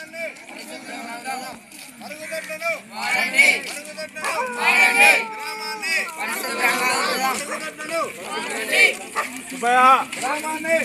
మరుగుదొడ్లను మరుగుదొడ్లను గ్రామాన్ని మరుగుదొడ్లను గ్రామాన్ని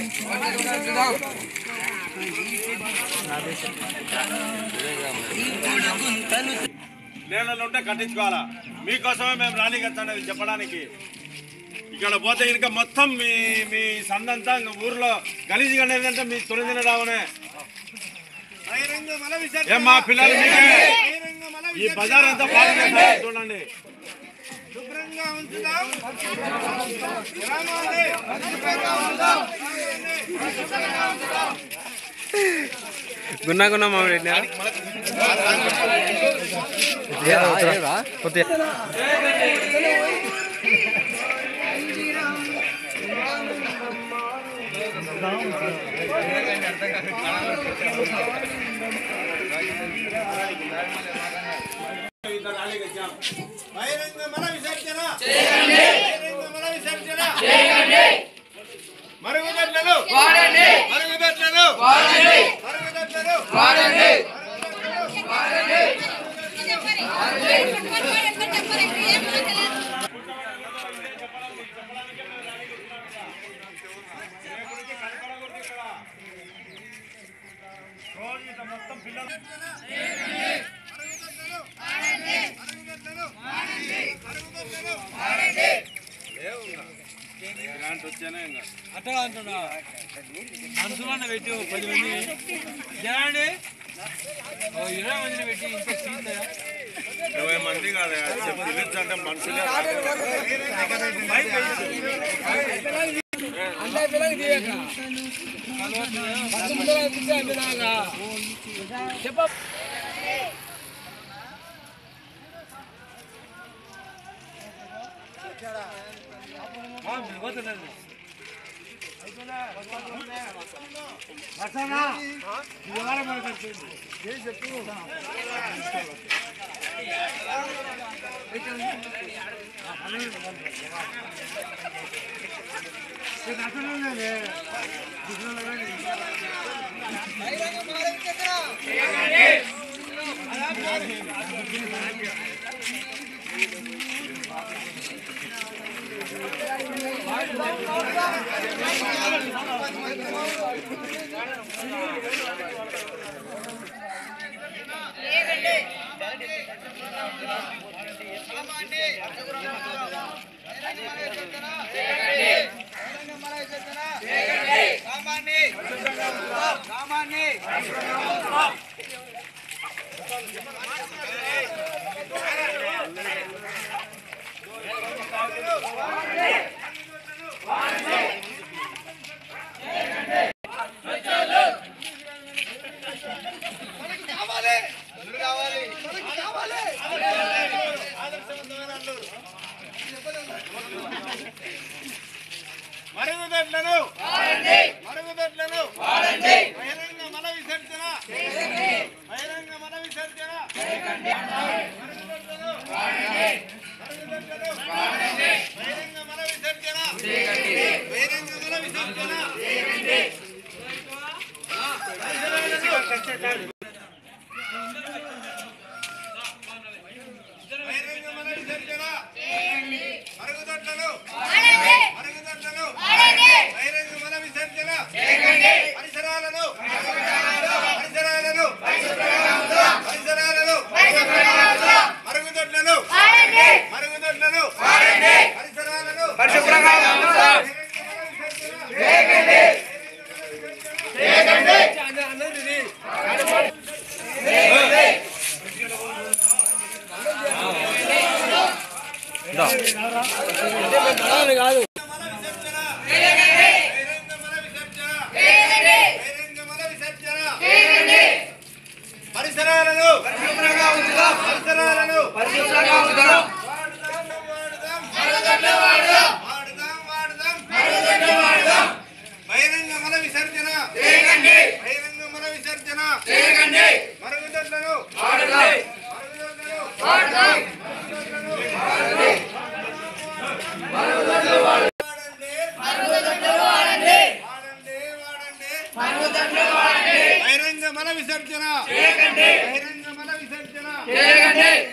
నీళ్ళలో ఉంటే కట్టించుకోవాలా మీకోసమే మేము రానికి వచ్చానని చెప్పడానికి ఇక్కడ పోతే ఇంకా మొత్తం మీ మీ సందంతా ఇంకా ఊర్లో గలీజ్ అంటే మీ తొలి రావనే బహిరంగ మల విసర్జన ఏం మా పిల్లలు మీకే బహిరంగ మల ఈ బజార్ అంతా బాగుంది చూడండి శుభ్రంగా ఉంచుదాం గ్రామాన్ని శుభ్రంగా ఉంచుదాం గున్నా గున్నా మామిడి బహిరంగ మల విసర్జన బహిరంగ మల విసర్జన మరుగుదొడ్లను మరుగుదొడ్లను మరుగుదొడ్లను మరుగుదొడ్లను మరుగుదొడ్లను ఇలాంటి వచ్చానే ఇంకా అట్టగా అంటున్నా మనసులో పెట్టి ఓ పది మంది జనాన్ని ఓ ఇరవై మందిని పెట్టి ఇంత సీన్ ఇరవై మంది కాదు చెప్పు పిలిచంటే మనుషులే అంతా పిల్లలకి తీయక చెప్ప మరుగుదొడ్లను మరుగుదొడ్లను బహిరంగ మల విసర్జన బహిరంగ మల విసర్జన మరుగుదొడ్లను మరుగుదొడ్లను బహిరంగ మల విసర్జన బహిరంగ మల విసర్జన బహిరంగ మల విసర్జన మరుగుదొడ్లను మరుగుదొడ్లను బహిరంగ మల విసర్జన పరిసరాలను పరిసరాలను పరిసరాలను మరుగుదొడ్లను మరుగుదొడ్లను పరిసరాలను పరిశుభ్రంగా కాదు పరిసరాలను పరిశుభ్రంగా ఉంచుదాం పరిసరాలను పరిశుభ్రంగా ఉంచుదాం వాడుదాం వాడుదాం వాడుదాం వాడుదాం బహిరంగ మల విసర్జన బహిరంగ మల విసర్జన మరుగుదొడ్లను మరుగుదొడ్లను వాడండి వాడండి బహిరంగ మల విసర్జన బహిరంగ మల విసర్జన